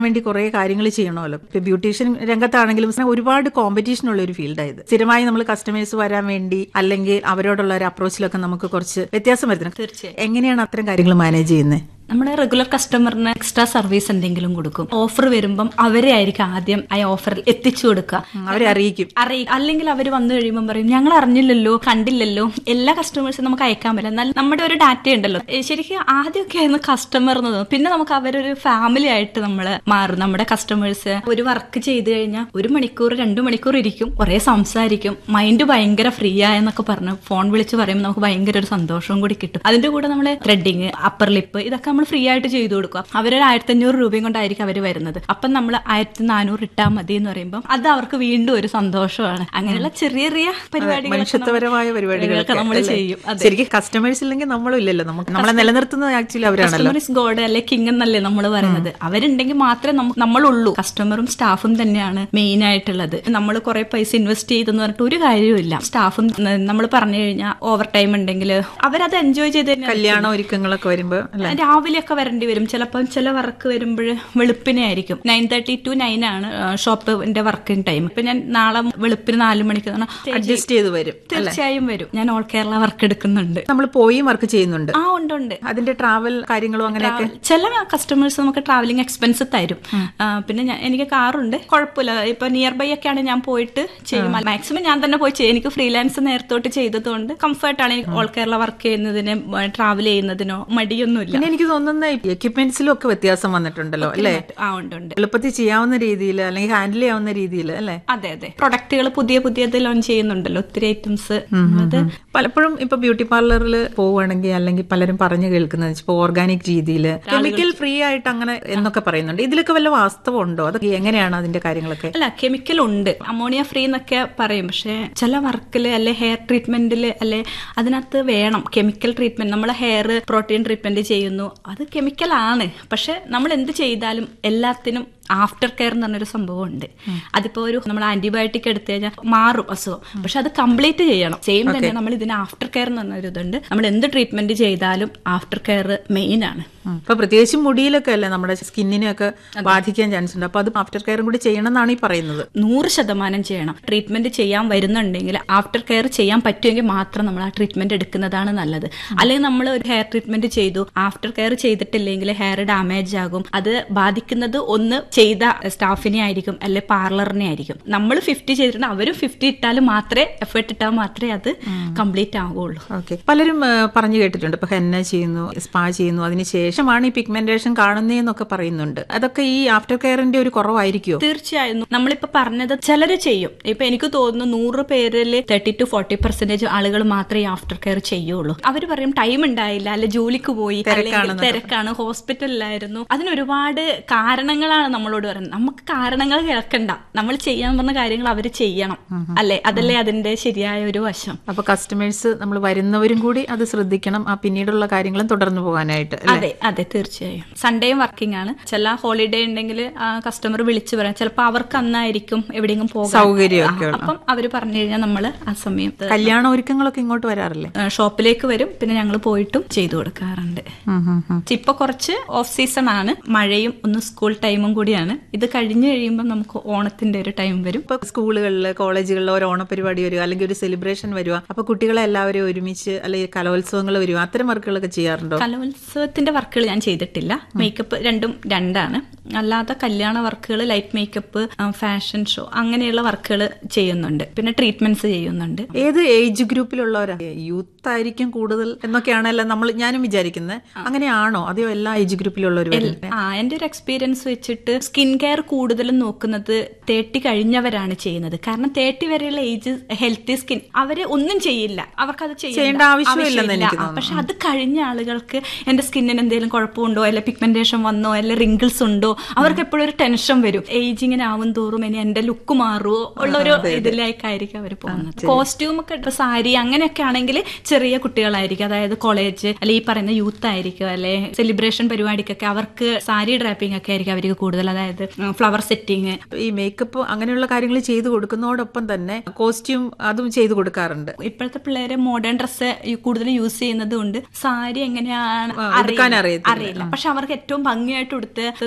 വേണ്ടി കുറെ കാര്യങ്ങൾ ചെയ്യണമല്ലോ ഇപ്പൊ ബ്യൂട്ടീഷ്യൻ രംഗത്താണെങ്കിലും ഒരുപാട് കോമ്പറ്റീഷൻ ഉള്ള ഒരു ഫീൽഡായത് സ്ഥിരമായി നമ്മൾ കസ്റ്റമേഴ്സ് വരാൻ വേണ്ടി അല്ലെങ്കിൽ അവരോടുള്ള ഒരു അപ്രോച്ചിലൊക്കെ നമുക്ക് കുറച്ച് വ്യത്യാസം വരുത്തണം തീർച്ചയായും എങ്ങനെയാണ് അത്തരം കാര്യങ്ങൾ മാനേജ് ചെയ്യുന്നത് നമ്മുടെ റെഗുലർ കസ്റ്റമറിന് എക്സ്ട്രാ സർവീസ് എന്തെങ്കിലും കൊടുക്കും ഓഫർ വരുമ്പം അവരെ ആയിരിക്കും ആദ്യം ആ ഓഫറിൽ എത്തിച്ചു കൊടുക്കുക അവരെ അറിയിക്കും അറിയി അല്ലെങ്കിൽ അവർ വന്നു കഴിയുമ്പോൾ പറയും ഞങ്ങൾ അറിഞ്ഞില്ലല്ലോ കണ്ടില്ലല്ലോ എല്ലാ കസ്റ്റമേഴ്സും നമുക്ക് അയക്കാൻ പറ്റില്ല എന്നാൽ നമ്മുടെ ഒരു ഡാറ്റ ഉണ്ടല്ലോ ഏ, ശരിക്കും ആദ്യമൊക്കെ ആയിരുന്നു കസ്റ്റമർ എന്ന് തോന്നും പിന്നെ നമുക്ക് അവരൊരു ഫാമിലി ആയിട്ട് നമ്മൾ മാറും നമ്മുടെ കസ്റ്റമേഴ്സ് ഒരു വർക്ക് ചെയ്ത് കഴിഞ്ഞാൽ ഒരു മണിക്കൂർ രണ്ടു മണിക്കൂർ ഇരിക്കും കുറെ സംസാരിക്കും മൈൻഡ് ഭയങ്കര ഫ്രീ ആയെന്നൊക്കെ പറഞ്ഞ് ഫോൺ വിളിച്ച് പറയുമ്പോൾ നമുക്ക് ഭയങ്കര ഒരു സന്തോഷവും കൂടി കിട്ടും അതിന്റെ കൂടെ നമ്മൾ ത്രെഡിങ് അപ്പർ ലിപ്പ് ഇതൊക്കെ നമ്മൾ ഫ്രീ ആയിട്ട് ചെയ്തു കൊടുക്കുക അവരൊരു ആയിരത്തി അഞ്ഞൂറ് രൂപയും കൊണ്ടായിരിക്കും അവർ വരുന്നത് അപ്പം നമ്മൾ ആയിരത്തി നാനൂറ് ഇട്ടാൽ മതി എന്ന് പറയുമ്പോൾ അത് അവർക്ക് വീണ്ടും ഒരു സന്തോഷമാണ് അങ്ങനെയുള്ള ചെറിയ ചെറിയ പരിപാടികളൊക്കെ മനുഷ്യത്വപരമായ പരിപാടികളൊക്കെ നമ്മൾ അല്ലേ? ചെയ്യും അതെ ശരിക്കും കസ്റ്റമേഴ്സ് ഇല്ലെങ്കിൽ നമ്മളും ഇല്ലല്ലോ നമുക്ക് നമ്മളെ നിലനിർത്തുന്നത് ആക്ച്വലി അവരാണല്ലോ കസ്റ്റമർ ഇസ് ഗോഡ് അല്ലെ കിങ് എന്നല്ലേ നമ്മൾ പറയുന്നത് അവരുണ്ടെങ്കിൽ മാത്രമേ നമ്മ- നമ്മളുള്ളൂ കസ്റ്റമറും സ്റ്റാഫും തന്നെയാണ് മെയിൻ ആയിട്ടുള്ളത് നമ്മൾ കുറെ പൈസ ഇൻവെസ്റ്റ് ചെയ്തെന്ന് പറഞ്ഞിട്ട് ഒരു കാര്യമില്ല സ്റ്റാഫും നമ്മൾ പറഞ്ഞു കഴിഞ്ഞാൽ ഓവർ ടൈം ഉണ്ടെങ്കിൽ അവരത് എൻജോയ് ചെയ്ത് തന്നെ കല്യാണ ഒരുക്കങ്ങളൊക്കെ വരുമ്പോ അല്ലെ രാവിലെയൊക്കെ വരേണ്ടി വരും ചിലപ്പം ചില വർക്ക് വരുമ്പോൾ വെളുപ്പിനെ ആയിരിക്കും നയൻ തേർട്ടി ടു നയൻ ആണ് ഷോപ്പിന്റെ വർക്കിംഗ് ടൈം ഇപ്പൊ ഞാൻ നാളെ വെളുപ്പിന് നാല് മണിക്ക് എന്ന് പറഞ്ഞാൽ അഡ്ജസ്റ്റ് ചെയ്ത് വരും തീർച്ചയായും വരും ഞാൻ ഓൾ കേരള വർക്ക് എടുക്കുന്നുണ്ട് നമ്മൾ പോയി വർക്ക് ചെയ്യുന്നുണ്ട് ആ ഉണ്ട് ഉണ്ട് അതിന്റെ ട്രാവൽ കാര്യങ്ങളും അങ്ങനെയൊക്കെ ചില കസ്റ്റമേഴ്സ് നമുക്ക് ട്രാവലിംഗ് എക്സ്പെൻസ് തരും ആ, പിന്നെ ഞാൻ എനിക്ക് കാറുണ്ട് കുഴപ്പമില്ല ഇപ്പൊ നിയർ ബൈ ഒക്കെയാണ് ഞാൻ പോയിട്ട് ചെയ്യും മാക്സിമം ഞാൻ തന്നെ പോയി ചെയ്യും എനിക്ക് ഫ്രീലാൻസ് നേരത്തോട്ട് ചെയ്തതുകൊണ്ട് കംഫർട്ടാണ് എനിക്ക് ഓൾ കേരള വർക്ക് ചെയ്യുന്നതിന് ട്രാവൽ ചെയ്യുന്നതിനോ മടിയൊന്നുമില്ല പിന്നെ എനിക്ക് തോന്നുന്ന എക്യുപ്മെന്റ്സിലും ഒക്കെ വ്യത്യാസം വന്നിട്ടുണ്ടല്ലോ അല്ലേ ആ ഉണ്ട് ഉണ്ട് എളുപ്പത്തിൽ ചെയ്യാവുന്ന രീതിയിൽ അല്ലെങ്കിൽ ഹാൻഡിൽ ചെയ്യാവുന്ന രീതിയിൽ അല്ലേ അതെ അതെ പ്രൊഡക്റ്റുകൾ പുതിയ പുതിയത് ലോഞ്ച് ചെയ്യുന്നുണ്ടല്ലോ ഒത്തിരി ഐറ്റംസ് അത് പലപ്പോഴും ഇപ്പൊ ബ്യൂട്ടി പാർലറിൽ പോവുകയാണെങ്കിൽ അല്ലെങ്കിൽ പലരും പറഞ്ഞു കേൾക്കുന്നത് ഇപ്പൊ ഓർഗാനിക് രീതിയിൽ കെമിക്കൽ ഫ്രീ ആയിട്ട് അങ്ങനെ എന്നൊക്കെ പറയുന്നുണ്ട് ഇതിലൊക്കെ വല്ല വാസ്തവം ഉണ്ടോ അത് എങ്ങനെയാണ് അതിന്റെ കാര്യങ്ങളൊക്കെ അല്ല കെമിക്കൽ ഉണ്ട് അമോണിയ ഫ്രീ എന്നൊക്കെ പറയും പക്ഷെ ചില വർക്കിൽ അല്ലെ ഹെയർ ട്രീറ്റ്മെന്റിൽ അല്ലെ അതിനകത്ത് വേണം കെമിക്കൽ ട്രീറ്റ്മെന്റ് നമ്മളെ ഹെയർ പ്രോട്ടീൻ ട്രീറ്റ്മെന്റ് ചെയ്യുന്നു അത് കെമിക്കൽ ആണ് പക്ഷെ നമ്മൾ എന്ത് ചെയ്താലും എല്ലാത്തിനും ആഫ്റ്റർ കെയർ എന്ന് പറഞ്ഞൊരു സംഭവം ഉണ്ട് അതിപ്പോ ഒരു നമ്മൾ ആന്റിബയോട്ടിക് എടുത്തു കഴിഞ്ഞാൽ മാറും അസുഖം പക്ഷെ അത് കംപ്ലീറ്റ് ചെയ്യണം സെയിം തന്നെ നമ്മൾ ഇതിന് ആഫ്റ്റർ കെയർ എന്ന് പറഞ്ഞൊരു ഇതുണ്ട് നമ്മൾ എന്ത് ട്രീറ്റ്മെന്റ് ചെയ്താലും ആഫ്റ്റർ കെയർ മെയിൻ ആണ് ഉം. ഇപ്പൊ പ്രത്യേകിച്ച് മുടിയിലൊക്കെ അല്ലേ നമ്മുടെ സ്കിന്നിനെയൊക്കെ ബാധിക്കാൻ ചാൻസ് ഉണ്ട് അപ്പൊ അത് ആഫ്റ്റർ കെയറും കൂടി ചെയ്യണം എന്നാണ് ഈ പറയുന്നത് നൂറ് ശതമാനം ചെയ്യണം ട്രീറ്റ്മെന്റ് ചെയ്യാൻ വരുന്നുണ്ടെങ്കിൽ ആഫ്റ്റർ കെയർ ചെയ്യാൻ പറ്റുമെങ്കിൽ മാത്രം നമ്മൾ ആ ട്രീറ്റ്മെന്റ് എടുക്കുന്നതാണ് നല്ലത് അല്ലെങ്കിൽ നമ്മൾ ഒരു ഹെയർ ട്രീറ്റ്മെന്റ് ചെയ്തു ആഫ്റ്റർ കെയർ ചെയ്തിട്ടില്ലെങ്കിൽ ഹെയർ ഡാമേജ് ആകും അത് ബാധിക്കുന്നത് ഒന്ന് ചെയ്ത സ്റ്റാഫിനെ ആയിരിക്കും അല്ലെ പാർലറിനെ ആയിരിക്കും നമ്മൾ ഫിഫ്റ്റി ചെയ്തിട്ടുണ്ട് അവരും ഫിഫ്റ്റി ഇട്ടാൽ മാത്രമേ എഫേർട്ട് ഇട്ടാൽ മാത്രമേ അത് കംപ്ലീറ്റ് ആകുള്ളൂ ഓക്കെ പലരും ആ, പറഞ്ഞു കേട്ടിട്ടുണ്ട് ഇപ്പൊ ഹെന്ന ചെയ്യുന്നു സ്പാ ചെയ്യുന്നു അതിനുശേഷമാണ് ഈ പിഗ്മെന്റേഷൻ കാണുന്നതെന്നൊക്കെ പറയുന്നുണ്ട് അതൊക്കെ ഈ ആഫ്റ്റർ കെയറിന്റെ ഒരു കുറവായിരിക്കുമോ തീർച്ചയായും നമ്മളിപ്പോ പറഞ്ഞത് ചിലര് ചെയ്യും ഇപ്പൊ എനിക്ക് തോന്നുന്നു നൂറ് പേരിൽ തേർട്ടി ടു ഫോർട്ടി പെർസെന്റേജ് ആളുകൾ മാത്രമേ ആഫ്റ്റർ കെയർ ചെയ്യുള്ളൂ അവർ പറയും ടൈം ഉണ്ടായില്ല അല്ലെ ജോലിക്ക് പോയി അല്ലെങ്കിൽ തിരക്കാണ് ഹോസ്പിറ്റലിലായിരുന്നു അതിന് ഒരുപാട് കാരണങ്ങളാണ് നമ്മളോട് പറയുന്നത് നമുക്ക് കാരണങ്ങൾ കേൾക്കണ്ട നമ്മൾ ചെയ്യാൻ പറഞ്ഞ കാര്യങ്ങൾ അവർ ചെയ്യണം അല്ലെ അതല്ലേ അതിന്റെ ശരിയായ ഒരു വശം അപ്പൊ കസ്റ്റമേഴ്സ് നമ്മൾ വരുന്നവരും കൂടി അത് ശ്രദ്ധിക്കണം ആ പിന്നീടുള്ള കാര്യങ്ങളും തുടർന്നു പോകാനായിട്ട് അല്ലേ? അതെ അതെ തീർച്ചയായും സൺഡേയും വർക്കിംഗ് ആണ് ചില ഹോളിഡേ ഉണ്ടെങ്കിൽ കസ്റ്റമർ വിളിച്ചു പറയാം ചിലപ്പോൾ അവർക്ക് അന്നായിരിക്കും എവിടെയെങ്കിലും പോകാൻ സൗകര്യമൊക്കെ ആ, അപ്പം അവര് പറഞ്ഞു കഴിഞ്ഞാൽ നമ്മൾ ആ സമയത്ത് കല്യാണ ഒരുക്കങ്ങളൊക്കെ ഇങ്ങോട്ട് വരാറില്ലേ ആ, ഷോപ്പിലേക്ക് വരും പിന്നെ ഞങ്ങൾ പോയിട്ടും ചെയ്തു കൊടുക്കാറുണ്ട് ഉം, ഉം, ഉം. ഇപ്പൊ കുറച്ച് ഓഫ് സീസൺ ആണ് മഴയും ഒന്ന് സ്കൂൾ ടൈമും കൂടിയാണ് ഇത് കഴിഞ്ഞു കഴിയുമ്പോൾ നമുക്ക് ഓണത്തിന്റെ ഒരു ടൈം വരും ഇപ്പൊ സ്കൂളുകളിൽ കോളേജുകളിൽ ഒരു ഓണപരിപാടി വരിക അല്ലെങ്കിൽ ഒരു സെലിബ്രേഷൻ വരിക അപ്പൊ കുട്ടികളെ എല്ലാവരും ഒരുമിച്ച് അല്ലെങ്കിൽ കലോത്സവങ്ങൾ വരിക അത്തരം വർക്കുകളൊക്കെ ചെയ്യാറുണ്ടോ കലോത്സവത്തിന്റെ വർക്കുകൾ ഞാൻ ചെയ്തിട്ടില്ല മേക്കപ്പ് രണ്ടും രണ്ടാണ് അല്ലാതെ കല്യാണ വർക്കുകൾ ലൈറ്റ് മേക്കപ്പ് ഫാഷൻ ഷോ അങ്ങനെയുള്ള വർക്കുകൾ ചെയ്യുന്നുണ്ട് പിന്നെ ട്രീറ്റ്മെന്റ്സ് ചെയ്യുന്നുണ്ട് ഏത് ഏജ് ഗ്രൂപ്പിലുള്ളവരാ യൂത്ത് ആയിരിക്കും കൂടുതൽ എന്നൊക്കെയാണല്ലോ നമ്മൾ ഞാനും വിചാരിക്കുന്നത് അങ്ങനെയാണോ അതെയോ എല്ലാ ഏജ് ഗ്രൂപ്പിലുള്ളവർ ആ എന്റെ ഒരു എക്സ്പീരിയൻസ് വെച്ചിട്ട് സ്കിൻ കെയർ കൂടുതലും നോക്കുന്നത് തേർട്ടി കഴിഞ്ഞവരാണ് ചെയ്യുന്നത് കാരണം തേർട്ടി വരെയുള്ള ഏജ് ഹെൽത്തി സ്കിൻ അവര് ഒന്നും ചെയ്യില്ല അവർക്ക് അത് ചെയ്യേണ്ട ആവശ്യമില്ലെന്ന് എനിക്ക് തോന്നുന്നു. പക്ഷെ അത് കഴിഞ്ഞ ആളുകൾക്ക് എന്റെ സ്കിന്നിന് എന്തെങ്കിലും കുഴപ്പമുണ്ടോ അല്ലെ പിഗ്മെന്റേഷൻ വന്നോ അല്ലെ റിങ്കിൾസ് ഉണ്ടോ അവർക്ക് എപ്പോഴും ഒരു ടെൻഷൻ വരും ഏജ് ഇങ്ങനെ ആവും തോറും ഇനി എന്റെ ലുക്ക് മാറുമോ ഉള്ള ഒരു ഇതിലേക്കായിരിക്കും അവർ പോകുന്നത് കോസ്റ്റ്യൂം ഒക്കെ ഇട്ട് സാരി അങ്ങനെയൊക്കെ ആണെങ്കിൽ ചെറിയ കുട്ടികളായിരിക്കും അതായത് കോളേജ് അല്ലെ ഈ പറയുന്ന യൂത്ത് ആയിരിക്കും അല്ലെ സെലിബ്രേഷൻ പരിപാടിക്കൊക്കെ അവർക്ക് സാരി ഡ്രാപ്പിംഗ് ഒക്കെ ആയിരിക്കും അവർക്ക് കൂടുതൽ അതായത് ഫ്ലവർ സെറ്റിങ് ഈ മേക്കപ്പ് അങ്ങനെയുള്ള കാര്യങ്ങൾ ചെയ്തു കൊടുക്കുന്നതോടൊപ്പം തന്നെ കോസ്റ്റ്യൂം അതും ചെയ്തു കൊടുക്കാറുണ്ട് ഇപ്പോഴത്തെ പിള്ളേരെ മോഡേൺ ഡ്രസ്സ് കൂടുതൽ യൂസ് ചെയ്യുന്നത് കൊണ്ട് സാരി എങ്ങനെയാണ് ഉടുക്കാൻ അറിയില്ല. അറിയത്തില്ല. അറിയില്ല പക്ഷെ അവർക്ക് ഏറ്റവും ഭംഗിയായിട്ട് ഉടുത്ത് നല്ല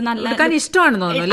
ഇഷ്ടമാണെന്ന് തോന്നുന്നു